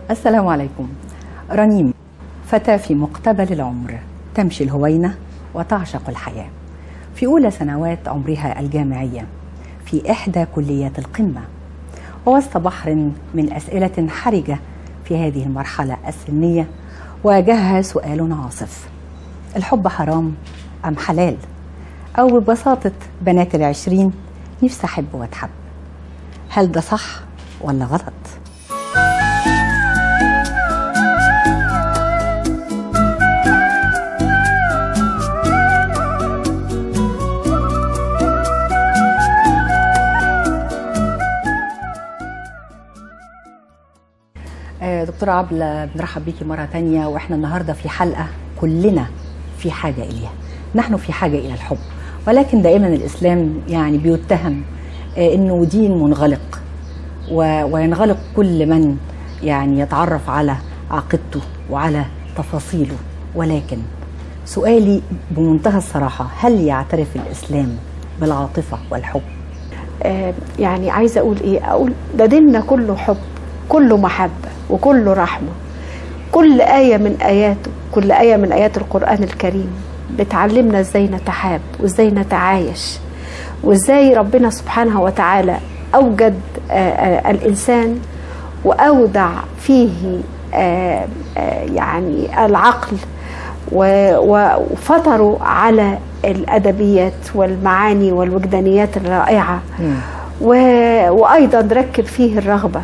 السلام عليكم رنيم فتاة في مقتبل العمر تمشي الهوينة وتعشق الحياة في أولى سنوات عمرها الجامعية في إحدى كليات القمة ووسط بحر من أسئلة حرجة في هذه المرحلة السنية واجهها سؤال عاصف الحب حرام أم حلال أو ببساطة بنات العشرين نفسي أحب وأتحب هل ده صح ولا غلط؟ آه، دكتورة عبلة بنرحب بيكي مرة تانية وإحنا النهاردة في حلقة كلنا في حاجة إليها نحن في حاجة إلى الحب ولكن دائما الإسلام يعني بيتهم آه، إنه دين منغلق و- وينغلق كل من يعني يتعرف على عقيدته وعلى تفاصيله ولكن سؤالي بمنتهى الصراحة هل يعترف الإسلام بالعاطفة والحب؟ آه، يعني عايزه اقول ايه اقول ده ديننا كله حب كله محبه وكله رحمه كل ايه من اياته كل ايه من ايات القران الكريم بتعلمنا ازاي نتحاب وازاي نتعايش وازاي ربنا سبحانه وتعالى اوجد آه، آه، الانسان واودع فيه آه، آه، يعني العقل و- و- وفطروا على الادبيات والمعاني والوجدانيات الرائعه و... وايضا ركب فيه الرغبه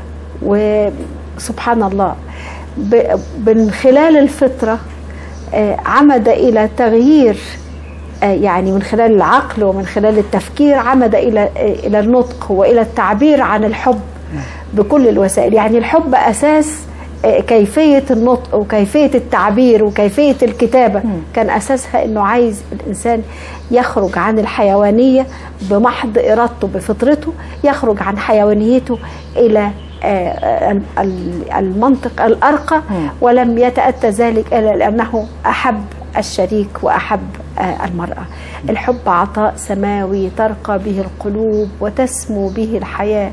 وسبحان الله ب... من خلال الفطره آه، عمد الى تغيير آه، يعني من خلال العقل ومن خلال التفكير عمد الى آه، الى النطق والى التعبير عن الحب بكل الوسائل يعني الحب اساس آه، كيفيه النطق وكيفيه التعبير وكيفيه الكتابه كان اساسها انه عايز الانسان يخرج عن الحيوانيه بمحض ارادته بفطرته يخرج عن حيوانيته الى آه، ال- ال- المنطق الارقى ولم يتاتى ذلك الا لانه احب الشريك واحب آه، المراه الحب عطاء سماوي ترقى به القلوب وتسمو به الحياه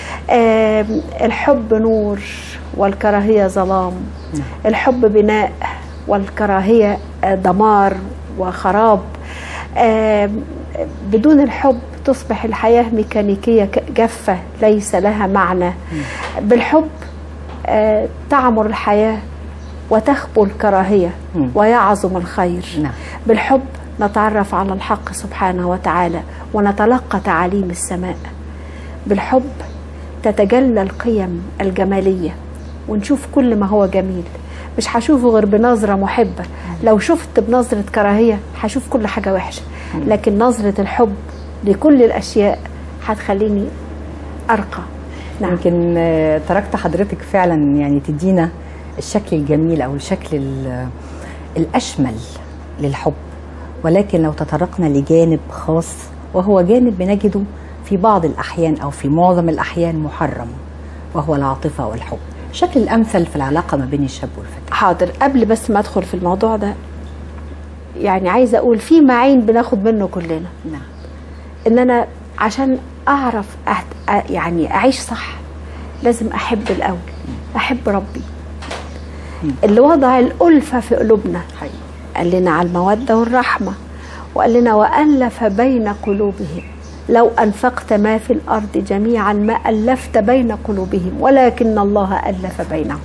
آم، الحب نور والكراهيه ظلام الحب بناء والكراهيه آه، دمار وخراب آم، بدون الحب تصبح الحياه ميكانيكيه ك- جافه ليس لها معنى بالحب آه، تعمر الحياه وتخبو الكراهيه مم. ويعظم الخير نعم. بالحب نتعرف على الحق سبحانه وتعالى ونتلقى تعاليم السماء بالحب تتجلى القيم الجمالية ونشوف كل ما هو جميل مش هشوفه غير بنظرة محبة لو شفت بنظرة كراهية هشوف كل حاجة وحشة لكن نظرة الحب لكل الأشياء هتخليني أرقى نعم يمكن آه، تركت حضرتك فعلا يعني تدينا الشكل الجميل او الشكل ال- الاشمل للحب ولكن لو تطرقنا لجانب خاص وهو جانب بنجده في بعض الاحيان او في معظم الاحيان محرم وهو العاطفه والحب الشكل الامثل في العلاقه ما بين الشاب والفتاه حاضر قبل بس ما أدخل في الموضوع ده يعني عايزة أقول في معين بناخد منه كلنا نعم ان انا عشان اعرف أهت... أ- يعني اعيش صح لازم احب الاول احب ربي اللي وضع الالفه في قلوبنا حقيقي قال لنا على الموده والرحمه وقال لنا والف بين قلوبهم لو انفقت ما في الارض جميعا ما الفت بين قلوبهم ولكن الله الف بينهم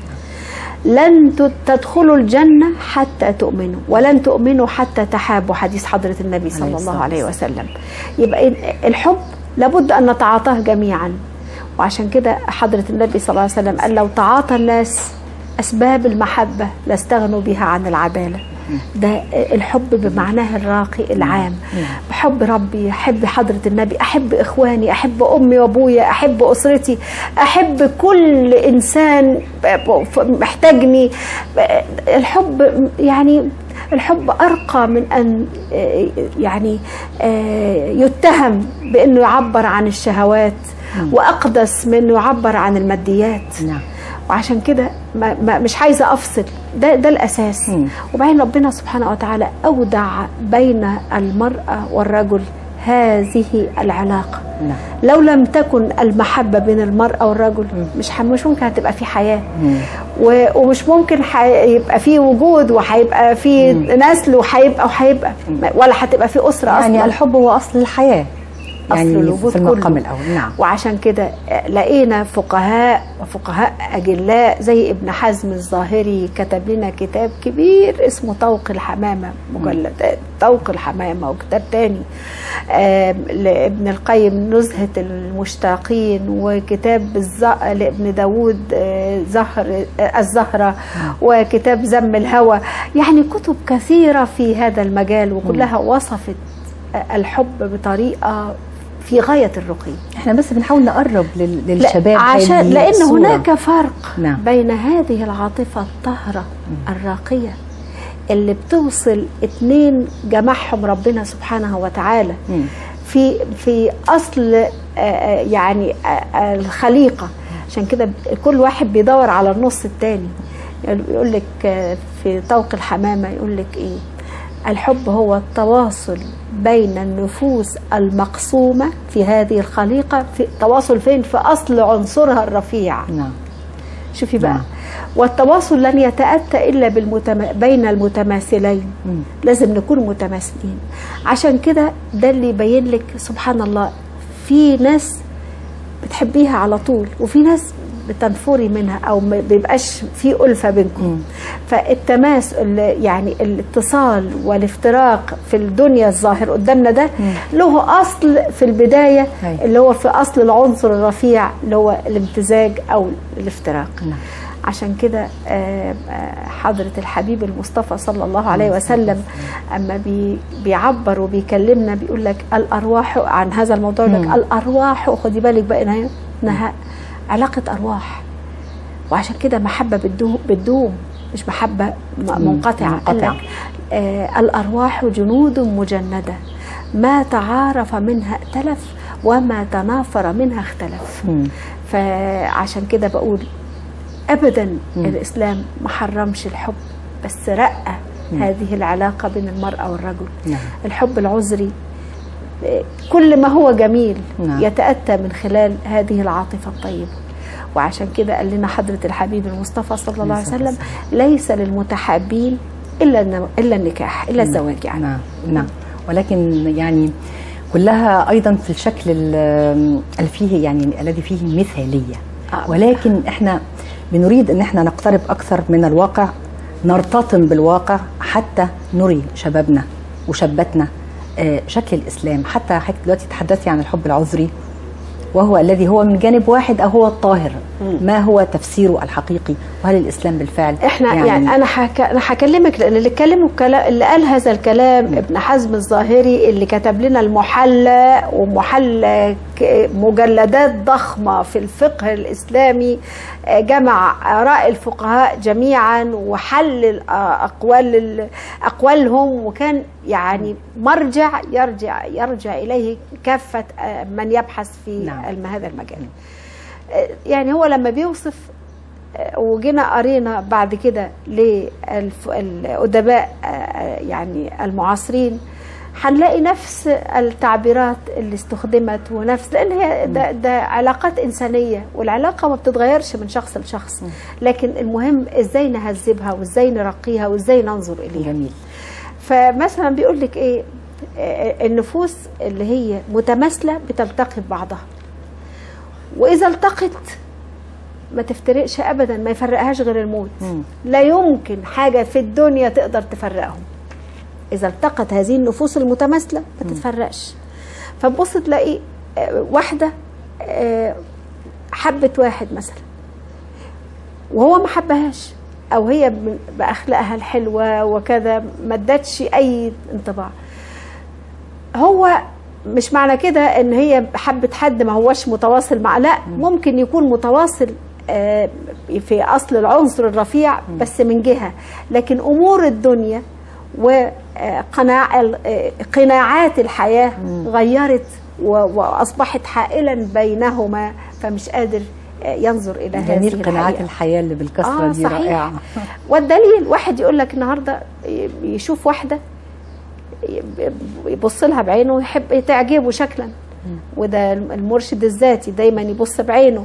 لن تد- تدخلوا الجنة حتى تؤمنوا ولن تؤمنوا حتى تحابوا حديث حضرة النبي صلى عليه الله الصلاة عليه وسلم يبقى الحب لابد أن نتعاطاه جميعا وعشان كده حضرة النبي صلى الله عليه وسلم قال لو تعاطى الناس أسباب المحبة لاستغنوا بها عن العدالة ده الحب بمعناه الراقي العام بحب ربي أحب حضرة النبي أحب إخواني أحب أمي وأبويا أحب أسرتي أحب كل إنسان محتاجني الحب يعني الحب أرقى من أن يعني يتهم بأنه يعبر عن الشهوات وأقدس من أنه يعبر عن الماديات نعم وعشان كده ما ما مش عايزه افصل ده ده الاساس مم. وبعدين ربنا سبحانه وتعالى اودع بين المراه والرجل هذه العلاقه نعم لو لم تكن المحبه بين المراه والرجل مش ح- مش ممكن هتبقى في حياه و- ومش ممكن هيبقى في وجود وهيبقى في نسل وهيبقى وهيبقى ولا هتبقى في اسره يعني اصلا الحب هو اصل الحياه أصل يعني الوجود في المقام كله. الاول نعم وعشان كده لقينا فقهاء وفقهاء أجلاء زي ابن حزم الظاهري كتب لنا كتاب كبير اسمه طوق الحمامة مجلد طوق الحمامة وكتاب تاني آم، لابن القيم نزهة المشتاقين وكتاب الز... لابن داود آه، زهر آه، الزهرة وكتاب ذم الهوى يعني كتب كثيرة في هذا المجال وكلها وصفت الحب بطريقة في غاية الرقي احنا بس بنحاول نقرب لل- لا، للشباب عشان هذه لان الصورة. هناك فرق نعم. بين هذه العاطفه الطاهره الراقيه اللي بتوصل اتنين جمعهم ربنا سبحانه وتعالى مم. في في اصل آه، آه، يعني آه، آه، الخليقه عشان كده كل واحد بيدور على النص التاني يقول لك آه، في طوق الحمامه يقول لك ايه الحب هو التواصل بين النفوس المقسومه في هذه الخليقه في تواصل فين في اصل عنصرها الرفيع نعم شوفي بقى نعم. والتواصل لن يتأتى إلا بالمتم... بين المتماثلين مم. لازم نكون متماثلين عشان كده ده اللي يبين لك سبحان الله في ناس بتحبيها على طول وفي ناس بتنفري منها او ما بيبقاش في ألفة بينكم مم. فالتماس ال- يعني الاتصال والافتراق في الدنيا الظاهر قدامنا ده له اصل في البدايه أي. اللي هو في اصل العنصر الرفيع اللي هو الامتزاج او الافتراق نعم. عشان كده آه، آه، حضرة الحبيب المصطفى صلى الله عليه وسلم أما بي بيعبر وبيكلمنا بيقول لك الأرواح عن هذا الموضوع يقول لك مم. الأرواح خدي بالك بقى إنها إنها علاقة أرواح وعشان كده محبة بتدوم, بتدوم مش محبة م- مم. منقطعة قال منقطعة. لك آه الأرواح جنود مجندة ما تعارف منها ائتلف وما تنافر منها اختلف مم. فعشان كده بقول ابدا الاسلام ما حرمش الحب بس رقى هذه العلاقه بين المراه والرجل نعم. الحب العذري آه، كل ما هو جميل نعم. يتاتى من خلال هذه العاطفه الطيبه وعشان كده قال لنا حضره الحبيب المصطفى صلى الله عليه عليه وسلم ليس للمتحابين الا الن- الا النكاح الا الزواج يعني نعم نعم ولكن يعني كلها ايضا في الشكل ال- اللي فيه يعني الذي فيه مثاليه آه. ولكن احنا بنريد ان احنا نقترب اكثر من الواقع نرتطم بالواقع حتى نري شبابنا وشاباتنا آه، شكل الاسلام حتى حضرتك دلوقتي تحدثي عن الحب العذري وهو الذي هو من جانب واحد او هو الطاهر ما هو تفسيره الحقيقي وهل الاسلام بالفعل احنا يعني, يعني انا حك... انا هكلمك لان اللي اتكلموا الكلام اللي قال هذا الكلام ابن حزم الظاهري اللي كتب لنا المحلى ومحلى ك- مجلدات ضخمه في الفقه الاسلامي آه، جمع اراء الفقهاء جميعا وحلل آه، اقوال ال- اقوالهم وكان يعني مرجع يرجع يرجع اليه كافه آه، من يبحث في نعم. الم- هذا المجال آه، يعني هو لما بيوصف وجينا قرينا بعد كده للأدباء آه، يعني المعاصرين هنلاقي نفس التعبيرات اللي استخدمت ونفس لان هي ده, ده علاقات انسانيه والعلاقه ما بتتغيرش من شخص لشخص لكن المهم ازاي نهذبها وازاي نرقيها وازاي ننظر اليها جميل فمثلا بيقول لك ايه آه، النفوس اللي هي متماثله بتلتقي ببعضها واذا التقت ما تفترقش ابدا ما يفرقهاش غير الموت مم. لا يمكن حاجه في الدنيا تقدر تفرقهم اذا التقت هذه النفوس المتماثله ما تتفرقش فتبص تلاقي آه، واحده آه، حبت واحد مثلا وهو ما حبهاش او هي ب- باخلاقها الحلوه وكذا ما ادتش اي انطباع هو مش معنى كده ان هي حبت حد ما هوش متواصل مع لا ممكن يكون متواصل آه، في اصل العنصر الرفيع بس من جهه لكن امور الدنيا وقناع قناعات الحياه غيرت و- واصبحت حائلا بينهما فمش قادر آه، ينظر الى هذه جميل قناعات الحقيقة. الحياه اللي بالكثره آه دي صحيح. رائعه والدليل واحد يقول لك النهارده يشوف واحده يبص لها بعينه ويحب تعجبه شكلا وده المرشد الذاتي دايما يبص بعينه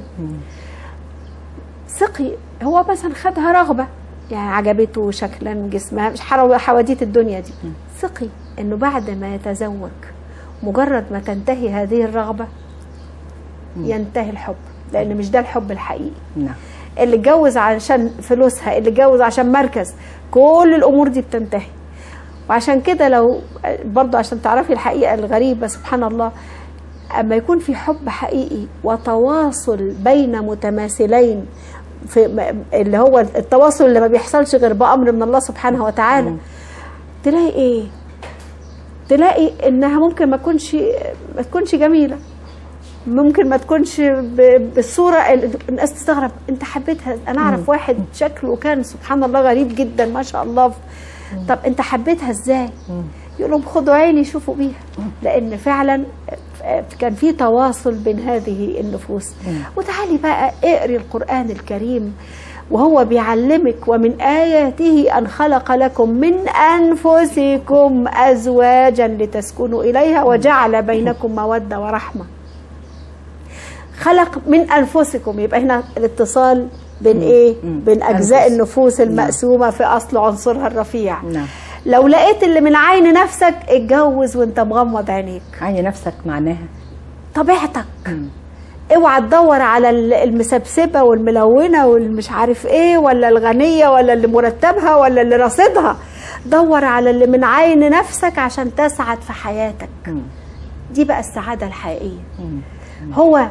سقي هو مثلا خدها رغبه يعني عجبته شكلا جسمها مش حرو- حواديت الدنيا دي سقي انه بعد ما يتزوج مجرد ما تنتهي هذه الرغبه ينتهي الحب لان مش ده الحب الحقيقي نعم اللي اتجوز عشان فلوسها اللي اتجوز عشان مركز كل الامور دي بتنتهي وعشان كده لو برضو عشان تعرفي الحقيقه الغريبه سبحان الله اما يكون في حب حقيقي وتواصل بين متماثلين في م- اللي هو التواصل اللي ما بيحصلش غير بامر من الله سبحانه وتعالى تلاقي ايه تلاقي انها ممكن ما تكونش ما تكونش جميله ممكن ما تكونش ب- بالصوره ال- الناس تستغرب انت حبيتها انا اعرف واحد شكله كان سبحان الله غريب جدا ما شاء الله طب انت حبيتها ازاي يقول لهم خدوا عيني شوفوا بيها لان فعلا كان في تواصل بين هذه النفوس وتعالي بقى اقري القران الكريم وهو بيعلمك ومن آياته أن خلق لكم من أنفسكم أزواجا لتسكنوا إليها وجعل بينكم مودة ورحمة خلق من أنفسكم يبقى هنا الاتصال بين إيه؟ مم. بين أجزاء أنفس. النفوس المقسومة في أصل عنصرها الرفيع نعم لو لقيت اللي من عين نفسك اتجوز وانت مغمض عينيك عيني نفسك معناها طبيعتك اوعى تدور على ال- المسبسبه والملونه والمش عارف ايه ولا الغنيه ولا اللي مرتبها ولا اللي راصدها دور على اللي من عين نفسك عشان تسعد في حياتك مم. دي بقى السعاده الحقيقيه مم. هو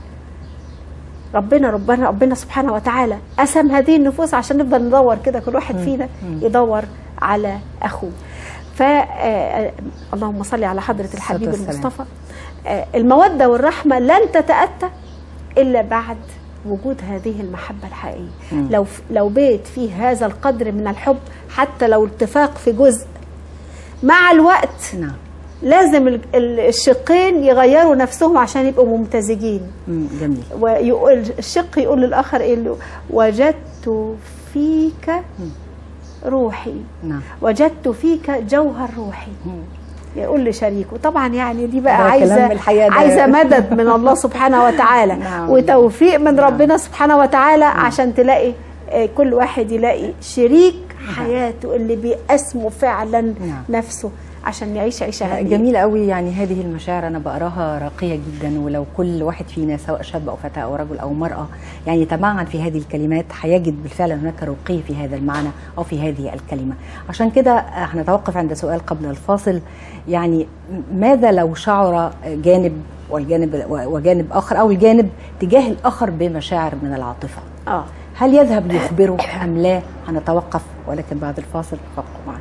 ربنا ربنا ربنا سبحانه وتعالى قسم هذه النفوس عشان نفضل ندور كده كل واحد فينا يدور على اخوه ف آه، اللهم صل على حضره الحبيب والسلام. المصطفى آه، الموده والرحمه لن تتاتى الا بعد وجود هذه المحبه الحقيقيه مم. لو لو بيت فيه هذا القدر من الحب حتى لو اتفاق في جزء مع الوقت نعم لازم ال- ال- الشقين يغيروا نفسهم عشان يبقوا ممتزجين مم. جميل ويقول الشق يقول للاخر ايه له وجدت فيك روحي نعم وجدت فيك جوهر روحي مم. يقول لشريكه طبعا يعني دي بقى ده عايزه كلام الحياة ده. عايزه مدد من الله سبحانه وتعالى نعم. وتوفيق من نعم. ربنا سبحانه وتعالى عشان تلاقي آه، كل واحد يلاقي شريك حياته اللي بيقسمه فعلا نعم. نفسه عشان يعيش عيشه هاديه جميل قوي يعني هذه المشاعر انا بقراها راقيه جدا ولو كل واحد فينا سواء شاب او فتاه او رجل او مراه يعني يتمعن في هذه الكلمات هيجد بالفعل هناك رقي في هذا المعنى او في هذه الكلمه عشان كده هنتوقف عند سؤال قبل الفاصل يعني ماذا لو شعر جانب والجانب وجانب اخر او الجانب تجاه الاخر بمشاعر من العاطفه اه هل يذهب ليخبره ام لا هنتوقف ولكن بعد الفاصل فابقوا معنا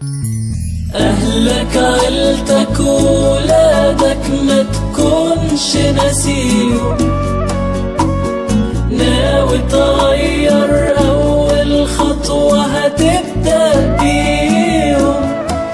أهلك عيلتك ولادك ما تكونش نسيهم ناوي تغير أول خطوة هتبدأ بيهم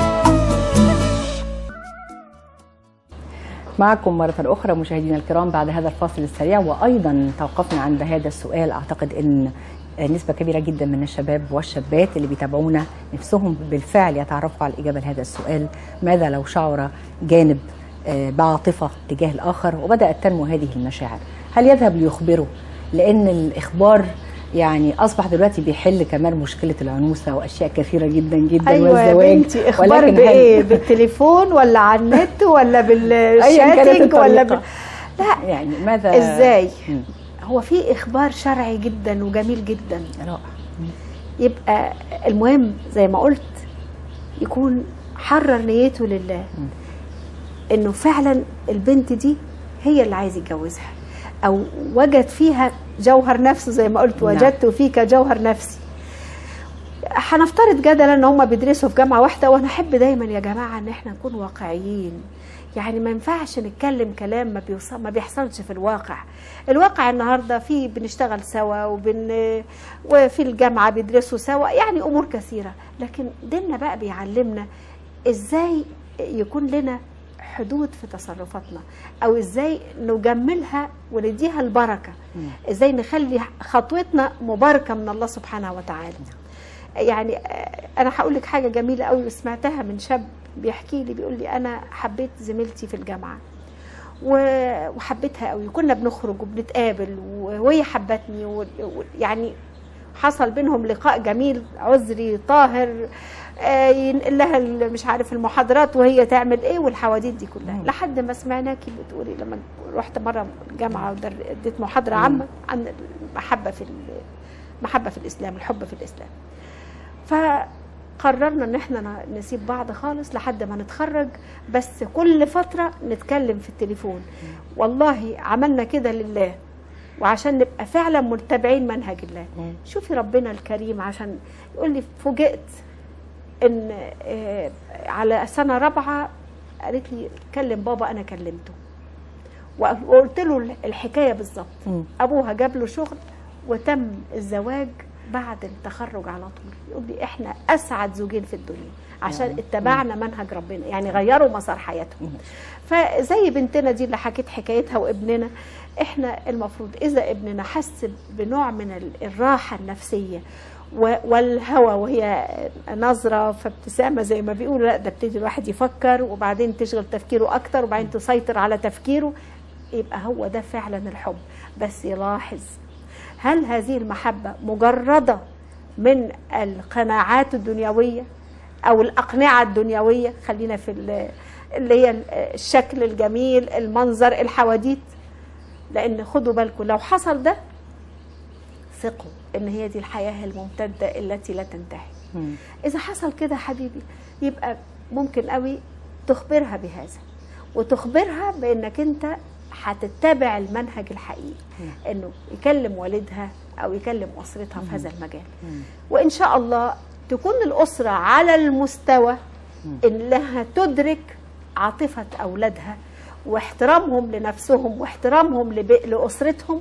معكم مرة أخرى مشاهدينا الكرام بعد هذا الفاصل السريع وأيضا توقفنا عند هذا السؤال أعتقد أن نسبة كبيرة جدا من الشباب والشابات اللي بيتابعونا نفسهم بالفعل يتعرفوا على الإجابة لهذا السؤال ماذا لو شعر جانب آه، بعاطفة تجاه الآخر وبدأت تنمو هذه المشاعر هل يذهب ليخبره لأن الإخبار يعني أصبح دلوقتي بيحل كمان مشكلة العنوسة وأشياء كثيرة جدا جدا ايوه يا والزواج بنتي اخبار ولكن هل- بايه بالتليفون ولا على النت ولا أيا كانت بالشاتنج ولا الطريقة. بال... لا يعني ماذا ازاي مم. هو في اخبار شرعي جدا وجميل جدا رائع يبقى المهم زي ما قلت يكون حرر نيته لله انه فعلا البنت دي هي اللي عايز يتجوزها او وجد فيها جوهر نفسه زي ما قلت نعم. وجدت فيك جوهر نفسي هنفترض جدلا ان هم بيدرسوا في جامعه واحده وانا احب دايما يا جماعه ان احنا نكون واقعيين يعني ما ينفعش نتكلم كلام ما بيوصل ما بيحصلش في الواقع الواقع النهارده في بنشتغل سوا وبن وفي الجامعه بيدرسوا سوا يعني امور كثيره لكن ديننا بقى بيعلمنا ازاي يكون لنا حدود في تصرفاتنا او ازاي نجملها ونديها البركه ازاي نخلي خطوتنا مباركه من الله سبحانه وتعالى يعني آه، انا هقول لك حاجه جميله قوي وسمعتها من شاب بيحكي لي بيقول لي انا حبيت زميلتي في الجامعه و- وحبيتها قوي كنا بنخرج وبنتقابل و- وهي حبتني ويعني حصل بينهم لقاء جميل عذري طاهر آه، ينقل لها ال- مش عارف المحاضرات وهي تعمل ايه والحواديت دي كلها مم. لحد ما سمعناكي بتقولي لما رحت مره الجامعه ودر- اديت محاضره عامه عن المحبه في ال- المحبه في الاسلام الحب في الاسلام فقررنا ان احنا ن- نسيب بعض خالص لحد ما نتخرج بس كل فتره نتكلم في التليفون والله عملنا كده لله وعشان نبقى فعلا متبعين منهج الله مم. شوفي ربنا الكريم عشان يقول لي فوجئت ان آه، على سنه رابعه قالت لي كلم بابا انا كلمته وقلت له الحكايه بالظبط مم. ابوها جاب له شغل وتم الزواج بعد التخرج على طول يقول لي احنا اسعد زوجين في الدنيا عشان يعني. اتبعنا منهج ربنا يعني غيروا مسار حياتهم فزي بنتنا دي اللي حكيت حكايتها وابننا احنا المفروض اذا ابننا حس بنوع من ال- الراحه النفسيه و- والهوى وهي نظره فابتسامه زي ما بيقولوا لا ده ابتدي الواحد يفكر وبعدين تشغل تفكيره اكتر وبعدين تسيطر على تفكيره يبقى هو ده فعلا الحب بس يلاحظ هل هذه المحبه مجرده من القناعات الدنيويه او الاقنعه الدنيويه خلينا في ال- اللي هي ال- الشكل الجميل المنظر الحواديت لان خدوا بالكم لو حصل ده ثقوا ان هي دي الحياه الممتده التي لا تنتهي مم. اذا حصل كده حبيبي يبقى ممكن قوي تخبرها بهذا وتخبرها بانك انت هتتبع المنهج الحقيقي انه يكلم والدها او يكلم اسرتها في هذا المجال مم. وان شاء الله تكون الاسره على المستوى انها تدرك عاطفه اولادها واحترامهم لنفسهم واحترامهم لب- لاسرتهم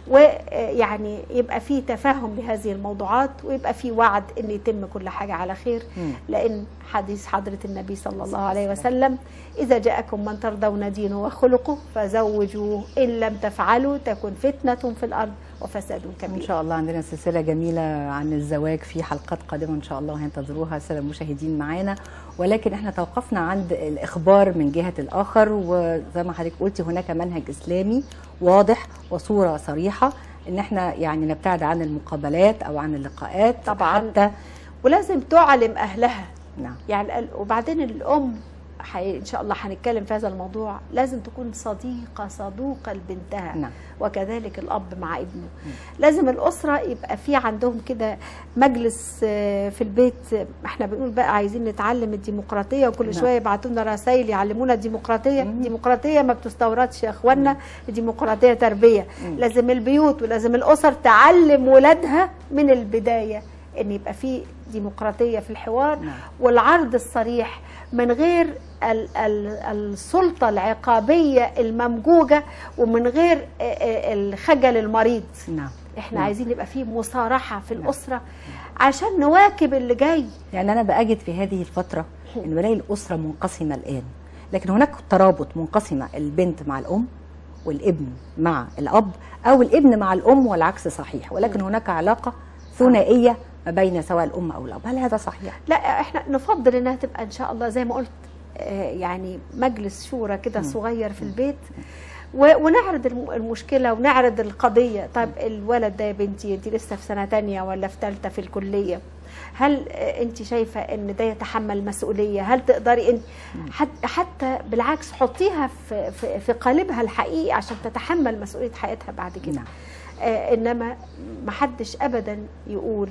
ويعني يبقى في تفاهم لهذه الموضوعات ويبقى في وعد ان يتم كل حاجه على خير مم. لان حديث حضره النبي صلى الله عليه وسلم اذا جاءكم من ترضون دينه وخلقه فزوجوه ان لم تفعلوا تكن فتنه في الارض وفساد ان كبير شاء الله عندنا سلسله جميله عن الزواج في حلقات قادمه ان شاء الله هينتظروها الساده المشاهدين معانا ولكن احنا توقفنا عند الاخبار من جهه الاخر وزي ما حضرتك قلتي هناك منهج اسلامي واضح وصوره صريحه ان احنا يعني نبتعد عن المقابلات او عن اللقاءات طبعاً. حتى ولازم تعلم اهلها نعم يعني ال- وبعدين الام حي... ان شاء الله هنتكلم في هذا الموضوع لازم تكون صديقه صدوقه لبنتها نعم. وكذلك الاب مع ابنه لازم الاسره يبقى في عندهم كده مجلس آه، في البيت آه، احنا بنقول بقى عايزين نتعلم الديمقراطيه وكل نعم. شويه يبعتوا لنا رسائل يعلمونا الديمقراطيه مم. الديمقراطيه ما بتستوردش يا اخوانا الديمقراطيه تربيه لازم البيوت ولازم الاسر تعلم ولادها من البدايه ان يبقى في ديمقراطيه في الحوار نعم. والعرض الصريح من غير ال ال السلطه العقابيه الممجوجه ومن غير آه، آه، الخجل المريض نعم احنا نعم. عايزين يبقى فيه مصارحه في الاسره عشان نواكب اللي جاي يعني انا باجد في هذه الفتره ان بلاقي الاسره منقسمه الان لكن هناك ترابط منقسمه البنت مع الام والابن مع الاب او الابن مع الام والعكس صحيح ولكن هناك علاقه ثنائيه ما بين سواء الام او الاب هل هذا صحيح لا احنا نفضل انها تبقى ان شاء الله زي ما قلت آه، يعني مجلس شورى كده صغير في البيت و- ونعرض الم- المشكله ونعرض القضيه طيب الولد ده يا بنتي انت لسه في سنه تانية ولا في ثالثه في الكليه هل آه، انت شايفه ان ده يتحمل مسؤوليه هل تقدري انت حت- حتى بالعكس حطيها في في, في قالبها الحقيقي عشان تتحمل مسؤوليه حياتها بعد كده نعم. آه انما ما حدش ابدا يقول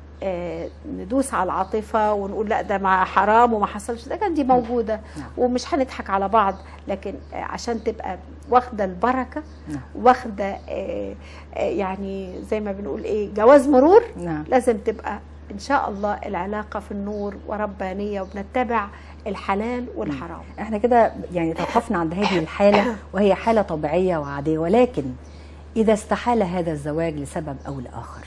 آه ندوس على العاطفه ونقول لا ده مع حرام وما حصلش ده كان دي موجوده نعم. ومش هنضحك على بعض لكن آه عشان تبقى واخده البركه نعم. واخده آه آه يعني زي ما بنقول ايه جواز مرور نعم لازم تبقى ان شاء الله العلاقه في النور وربانيه وبنتبع الحلال والحرام احنا كده يعني توقفنا عند هذه الحاله وهي حاله طبيعيه وعاديه ولكن اذا استحال هذا الزواج لسبب او لاخر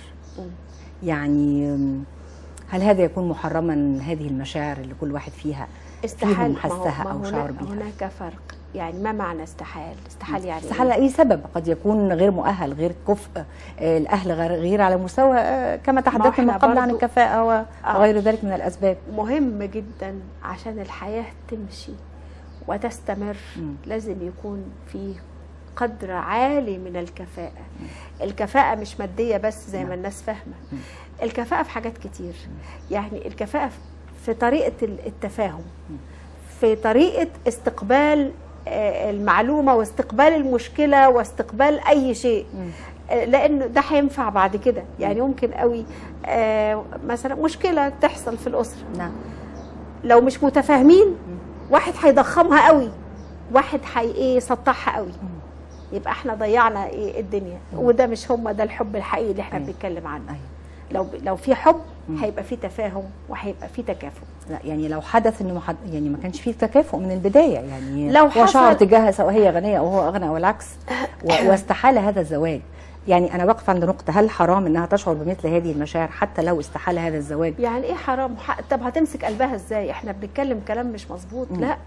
يعني م، هل هذا يكون محرما هذه المشاعر اللي كل واحد فيها استحال فيهم ما هو- حسها ما او هنا- شعر بها هناك فرق يعني ما معنى استحال استحال يعني استحال إيه؟ لاي سبب قد يكون غير مؤهل غير كفء آه، الاهل غير, غير على مستوى آه، كما تحدثنا من إحنا قبل عن برضو- الكفاءه و- آه. وغير ذلك من الاسباب مهم جدا عشان الحياة تمشي وتستمر مم. لازم يكون في قدر عالي من الكفاءة الكفاءة مش مادية بس زي ما الناس فاهمة الكفاءة في حاجات كتير يعني الكفاءة في طريقة التفاهم في طريقة استقبال آه، المعلومة واستقبال المشكلة واستقبال أي شيء آه، لأن ده هينفع بعد كده يعني ممكن قوي آه، مثلا مشكلة تحصل في الأسرة نعم لو مش متفاهمين واحد هيضخمها قوي واحد هي ايه يسطحها قوي يبقى احنا ضيعنا ايه الدنيا وده مش هم ده الحب الحقيقي اللي احنا أيوة. بنتكلم عنه أيوة. لو لو في حب هيبقى في تفاهم وهيبقى في تكافؤ لا يعني لو حدث انه محد يعني ما كانش فيه تكافؤ من البدايه يعني لو هو حصل- شعر تجاهها سواء هي غنيه او هو اغنى او العكس و- واستحال هذا الزواج يعني انا واقفه عند نقطه هل حرام انها تشعر بمثل هذه المشاعر حتى لو استحال هذا الزواج يعني ايه حرام ح- طب هتمسك قلبها ازاي احنا بنتكلم كلام مش مظبوط لا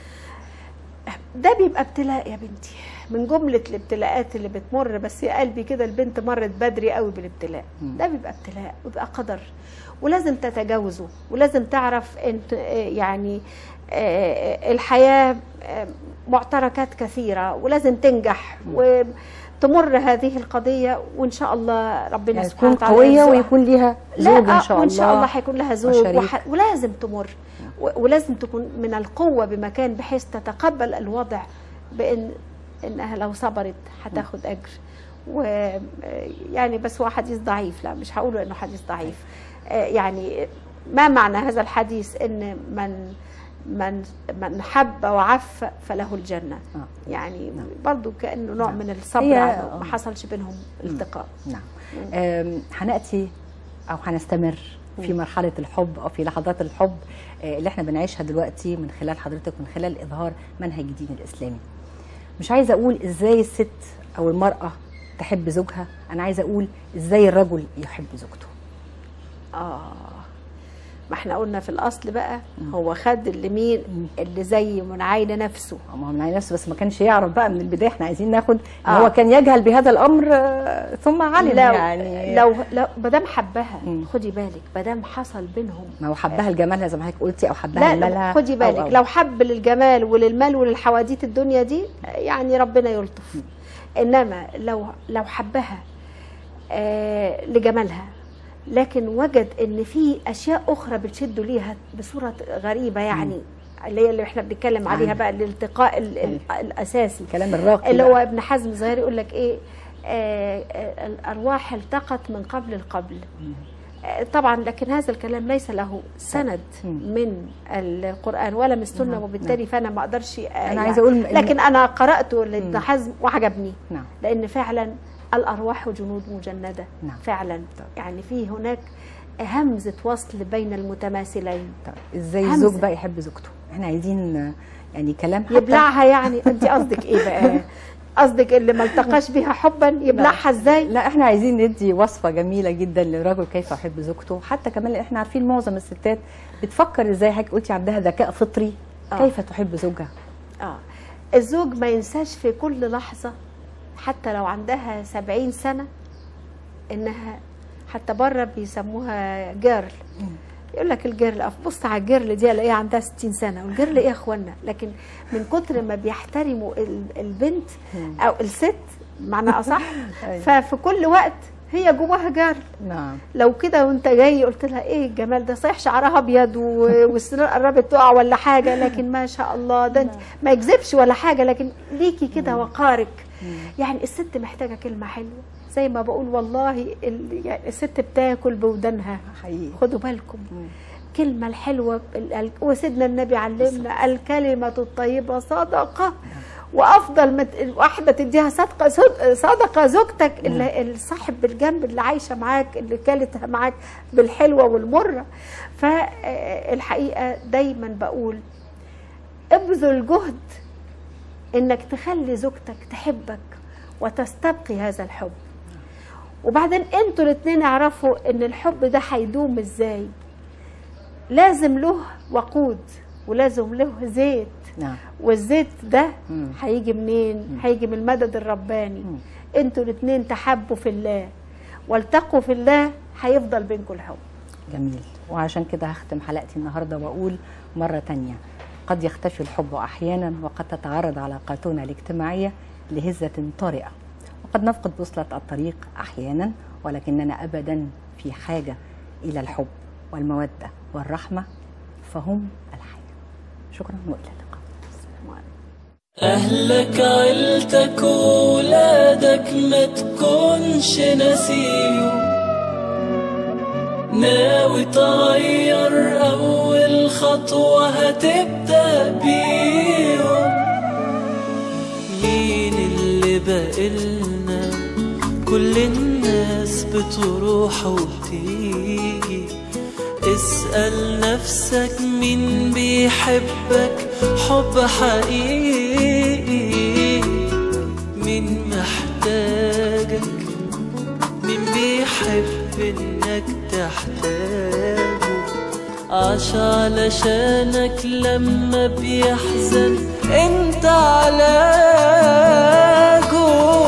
ده بيبقى ابتلاء يا بنتي من جملة الابتلاءات اللي بتمر بس يا قلبي كده البنت مرت بدري قوي بالابتلاء ده بيبقى ابتلاء وبيبقى قدر ولازم تتجاوزه ولازم تعرف انت آه، يعني آه، الحياة آه، معتركات كثيرة ولازم تنجح وتمر هذه القضية وإن شاء الله ربنا يعني سبحانه تكون وتعالى قويه يرزقها. ويكون ليها لا زوج آه، ان شاء الله وان شاء الله هيكون لها زوج وشريك. وح... ولازم تمر و... ولازم تكون من القوه بمكان بحيث تتقبل الوضع بان انها لو صبرت هتاخد اجر و يعني بس هو حديث ضعيف لا مش هقوله انه حديث ضعيف آه، يعني ما معنى هذا الحديث ان من من من حب وعف فله الجنه آه. يعني برضو كانه نوع نعم. من الصبر هي- عنه ما حصلش بينهم التقاء نعم آم، هناتي او هنستمر في مرحله الحب او في لحظات الحب آه، اللي احنا بنعيشها دلوقتي من خلال حضرتك من خلال اظهار منهج الدين الاسلامي مش عايزه اقول ازاي الست او المراه تحب زوجها انا عايزه اقول ازاي الرجل يحب زوجته اه ما احنا قلنا في الاصل بقى هو خد اللي مين اللي زي منعين نفسه ما هو من عين نفسه بس ما كانش يعرف بقى من البدايه احنا عايزين ناخد ان آه. هو كان يجهل بهذا الامر آه، ثم علم لو يعني لو لو ما دام حبها مم. خدي بالك ما دام حصل بينهم ما هو حبها لجمالها زي ما حضرتك قلتي او حبها لا لمالها لا خدي أو- بالك أو. لو حب للجمال وللمال وللحواديت الدنيا دي يعني ربنا يلطف انما لو لو حبها آه لجمالها لكن وجد ان في اشياء اخرى بتشده ليها بصوره غريبه يعني اللي هي اللي احنا بنتكلم عليها عندي. بقى الالتقاء ال- ال- الاساسي الكلام الراقي اللي بقى. هو ابن حزم ظاهر يقول لك ايه آه آه الارواح التقت من قبل القبل آه طبعا لكن هذا الكلام ليس له سند مم. من القران ولا من السنه نعم، وبالتالي فانا ما اقدرش آه، أنا عايزة أقول إن- لكن انا قراته لابن مم. حزم وعجبني نعم لان فعلا الارواح جنود مجنده نعم. فعلا يعني في هناك همزه وصل بين المتماثلين طيب ازاي همزة. الزوج بقى يحب زوجته احنا عايزين آه، يعني كلام حتى يبلعها يعني انت قصدك ايه بقى قصدك اللي ما التقاش بها حبا يبلعها ازاي لا احنا عايزين ندي وصفه جميله جدا للرجل كيف يحب زوجته حتى كمان لأن احنا عارفين معظم الستات بتفكر ازاي حضرتك قلتي عندها ذكاء فطري آه. كيف تحب زوجها اه الزوج ما ينساش في كل لحظة حتى لو عندها سبعين سنة انها حتى بره بيسموها جيرل يقول لك الجيرل أف بص على الجيرل دي الاقيها عندها 60 سنه والجيرل ايه يا اخوانا لكن من كتر ما بيحترموا ال- البنت او الست معنى اصح أيوة. ففي كل وقت هي جواها جيرل نعم لو كده وانت جاي قلت لها ايه الجمال ده صحيح شعرها ابيض و- والسنان قربت تقع ولا حاجه لكن ما شاء الله ده انت ما يكذبش ولا حاجه لكن ليكي كده وقارك يعني الست محتاجه كلمه حلوه زي ما بقول والله ال- يعني الست بتاكل بودانها حقيقي خدوا بالكم مم. الكلمة الحلوة ال- ال- وسيدنا النبي علمنا الكلمة الطيبة صدقة وأفضل ما ت- واحدة تديها صدقة صد- صدقة زوجتك اللي الصاحب بالجنب اللي عايشة معاك اللي كانت معاك بالحلوة والمرة فالحقيقة دايما بقول ابذل جهد انك تخلي زوجتك تحبك وتستبقي هذا الحب وبعدين انتوا الاثنين اعرفوا ان الحب ده هيدوم ازاي لازم له وقود ولازم له زيت نعم والزيت ده مم. هيجي منين هيجي من المدد الرباني مم. انتوا الاثنين تحبوا في الله والتقوا في الله هيفضل بينكم الحب جميل وعشان كده هختم حلقتي النهاردة وأقول مرة تانية قد يختفي الحب أحيانا وقد تتعرض علاقاتنا الاجتماعية لهزة طارئة وقد نفقد بوصلة الطريق أحيانا ولكننا أبدا في حاجة إلى الحب والمودة والرحمة فهم الحياة شكرا وإلى اللقاء أهلك عيلتك وولادك ما تكونش نسيهم ناوي تغير أول خطوة هتبدأ بيهم مين اللي بقلنا كل الناس بتروح وبتيجي اسأل نفسك مين بيحبك حب حقيقي مين محتاجك مين بيحب انك تحتاجه عاش علشانك لما بيحزن انت علاجه